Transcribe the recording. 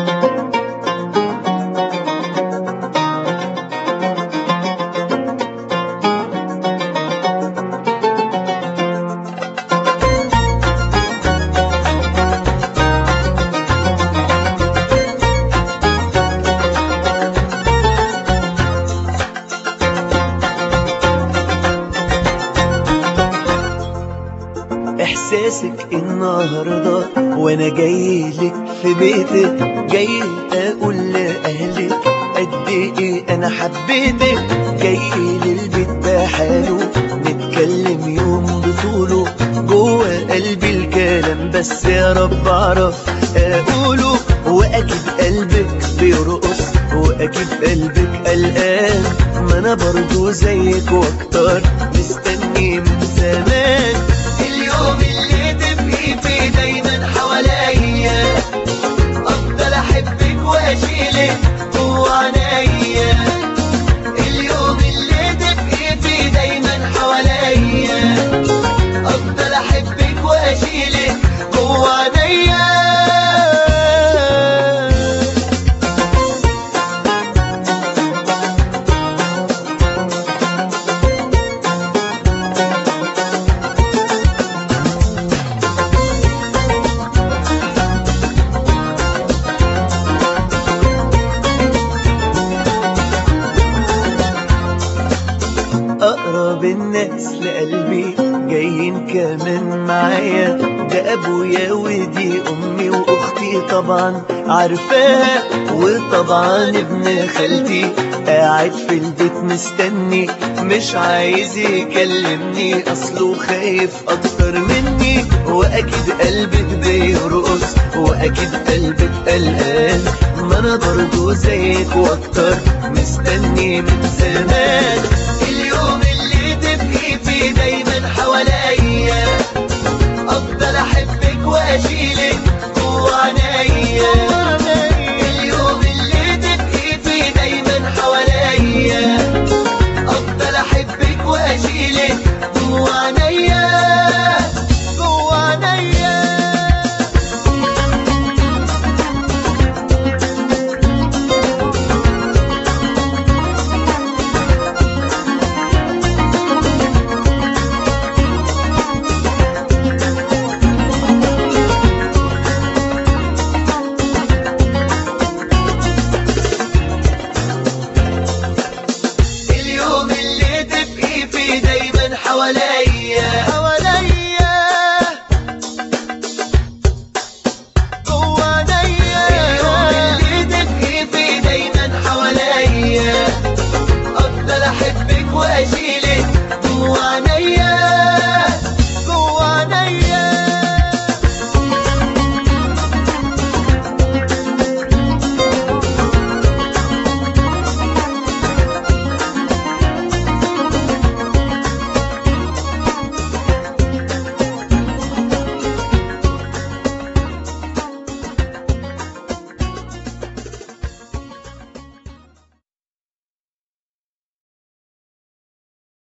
احساسك النهارده وانا جاي لك في بيتك جاي اقول لاهلك قد ايه انا حبيتك جاي للبيت بحاله نتكلم يوم بطوله جوه قلبي الكلام بس يا رب اعرف اقوله واكيد قلبك بيرقص واكيد قلبك قلقان ما انا برضو زيك واكتر مستني من زمان اليوم اللي تبقي فيه دايما حواليا افضل احبك واشيلك جوا عينيا اليوم اللي تبقي فيه دايما حواليا افضل احبك واشيلك جوا عينيا أقرب الناس لقلبي جايين كمان معايا ده أبويا ودي أمي وأختي طبعا عارفاها وطبعا ابن خالتي قاعد في البيت مستني مش عايز يكلمني أصله خايف أكتر مني وأكيد قلبك بيرقص وأكيد قلبك قلقان ما أنا برضه زيك وأكتر مستني من زمان اليوم اللي تبقي فيه دايما حواليا افضل احبك واشيلك جوا عينيا